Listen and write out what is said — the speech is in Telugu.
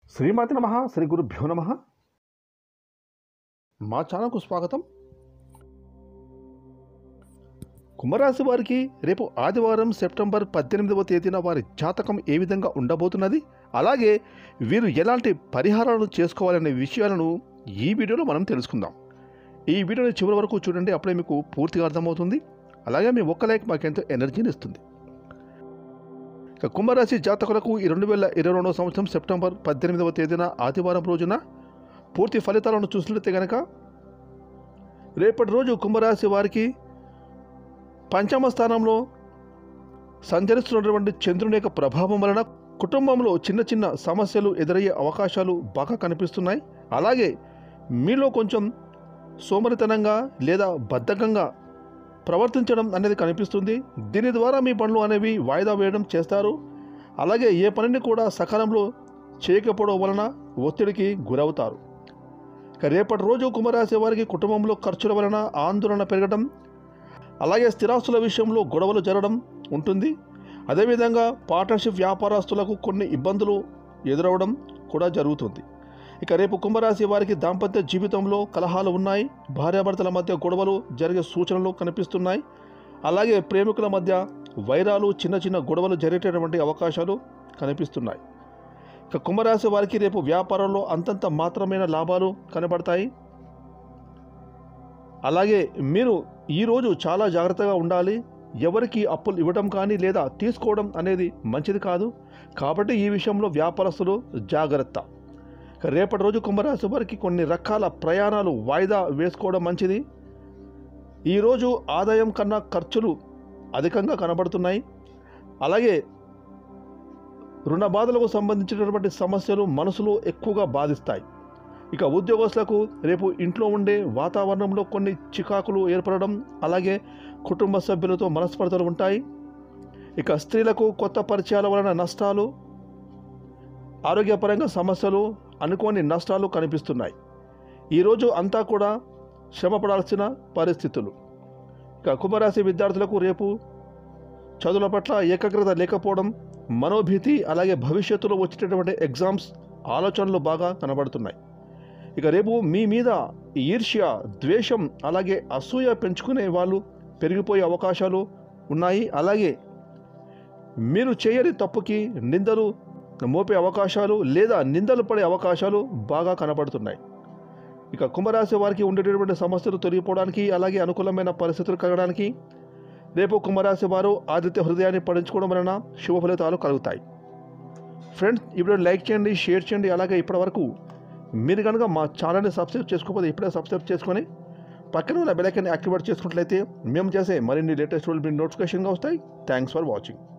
శ్రీమాతి నమ శ్రీ గురుభ్యో నమ మా ఛానల్కు స్వాగతం కుంభరాశి వారికి రేపు ఆదివారం సెప్టెంబర్ పద్దెనిమిదవ తేదీన వారి జాతకం ఏ విధంగా ఉండబోతున్నది అలాగే వీరు ఎలాంటి పరిహారాలు చేసుకోవాలనే విషయాలను ఈ వీడియోలో మనం తెలుసుకుందాం ఈ వీడియోని చివరి వరకు చూడండి అప్పుడే మీకు పూర్తిగా అర్థమవుతుంది అలాగే మీ ఒక్క లైక్ మాకెంతో ఎనర్జీని ఇస్తుంది ఇక కుంభరాశి జాతకులకు ఈ రెండు వేల ఇరవై రెండవ సంవత్సరం సెప్టెంబర్ పద్దెనిమిదవ తేదీన ఆదివారం రోజున పూర్తి ఫలితాలను చూసినట్లయితే కనుక రేపటి రోజు కుంభరాశి వారికి పంచమ స్థానంలో సంచరిస్తున్నటువంటి చంద్రుని యొక్క ప్రభావం వలన కుటుంబంలో చిన్న చిన్న సమస్యలు ఎదురయ్యే అవకాశాలు బాగా కనిపిస్తున్నాయి అలాగే మీలో కొంచెం సోమరితనంగా లేదా బద్ధకంగా ప్రవర్తించడం అనేది కనిపిస్తుంది దీని ద్వారా మీ పనులు అనేవి వాయిదా వేయడం చేస్తారు అలాగే ఏ పనిని కూడా సకాలంలో చేయకపోవడం వలన ఒత్తిడికి గురవుతారు ఇక రేపటి రోజు కుంభరాశి వారికి కుటుంబంలో ఖర్చుల వలన ఆందోళన పెరగడం అలాగే స్థిరాస్తుల విషయంలో గొడవలు జరగడం ఉంటుంది అదేవిధంగా పార్ట్నర్షిప్ వ్యాపారస్తులకు కొన్ని ఇబ్బందులు ఎదురవడం కూడా జరుగుతుంది ఇక రేపు కుంభరాశి వారికి దాంపత్య జీవితంలో కలహాలు ఉన్నాయి భార్యాభర్తల మధ్య గొడవలు జరిగే సూచనలు కనిపిస్తున్నాయి అలాగే ప్రేమికుల మధ్య వైరాలు చిన్న చిన్న గొడవలు జరిగేటటువంటి అవకాశాలు కనిపిస్తున్నాయి ఇక కుంభరాశి వారికి రేపు వ్యాపారంలో అంతంత మాత్రమైన లాభాలు కనబడతాయి అలాగే మీరు ఈరోజు చాలా జాగ్రత్తగా ఉండాలి ఎవరికి అప్పులు ఇవ్వడం కానీ లేదా తీసుకోవడం అనేది మంచిది కాదు కాబట్టి ఈ విషయంలో వ్యాపారస్తులు జాగ్రత్త ఇక రేపటి రోజు కుంభరాశి వారికి కొన్ని రకాల ప్రయాణాలు వాయిదా వేసుకోవడం మంచిది ఈరోజు ఆదాయం కన్నా ఖర్చులు అధికంగా కనబడుతున్నాయి అలాగే రుణ బాధలకు సంబంధించినటువంటి సమస్యలు మనసులో ఎక్కువగా బాధిస్తాయి ఇక ఉద్యోగస్తులకు రేపు ఇంట్లో ఉండే వాతావరణంలో కొన్ని చికాకులు ఏర్పడడం అలాగే కుటుంబ సభ్యులతో మనస్పర్ధలు ఉంటాయి ఇక స్త్రీలకు కొత్త పరిచయాల వలన నష్టాలు ఆరోగ్యపరంగా సమస్యలు అనుకోని నష్టాలు కనిపిస్తున్నాయి ఈరోజు అంతా కూడా శ్రమపడాల్సిన పరిస్థితులు ఇక కుంభరాశి విద్యార్థులకు రేపు చదువుల పట్ల ఏకాగ్రత లేకపోవడం మనోభీతి అలాగే భవిష్యత్తులో వచ్చేటటువంటి ఎగ్జామ్స్ ఆలోచనలు బాగా కనబడుతున్నాయి ఇక రేపు మీ మీద ఈర్ష్య ద్వేషం అలాగే అసూయ పెంచుకునే వాళ్ళు పెరిగిపోయే అవకాశాలు ఉన్నాయి అలాగే మీరు చేయని తప్పుకి నిందలు మోపే అవకాశాలు లేదా నిందలు పడే అవకాశాలు బాగా కనబడుతున్నాయి ఇక కుంభరాశి వారికి ఉండేటటువంటి సమస్యలు తొలగిపోవడానికి అలాగే అనుకూలమైన పరిస్థితులు కలగడానికి రేపు కుంభరాశి వారు ఆదిత్య హృదయాన్ని పడించుకోవడం వలన శుభ ఫలితాలు కలుగుతాయి ఫ్రెండ్స్ ఇప్పుడు లైక్ చేయండి షేర్ చేయండి అలాగే ఇప్పటివరకు మీరు కనుక మా ఛానల్ని సబ్స్క్రైబ్ చేసుకోకపోతే ఇప్పుడే సబ్స్క్రైబ్ చేసుకొని పక్కన ఉన్న బెలైకన్ని యాక్టివేట్ చేసుకున్నట్లయితే మేము చేసే మరిన్ని లేటెస్ట్ మీ నోటిఫికేషన్గా వస్తాయి థ్యాంక్స్ ఫర్ వాచింగ్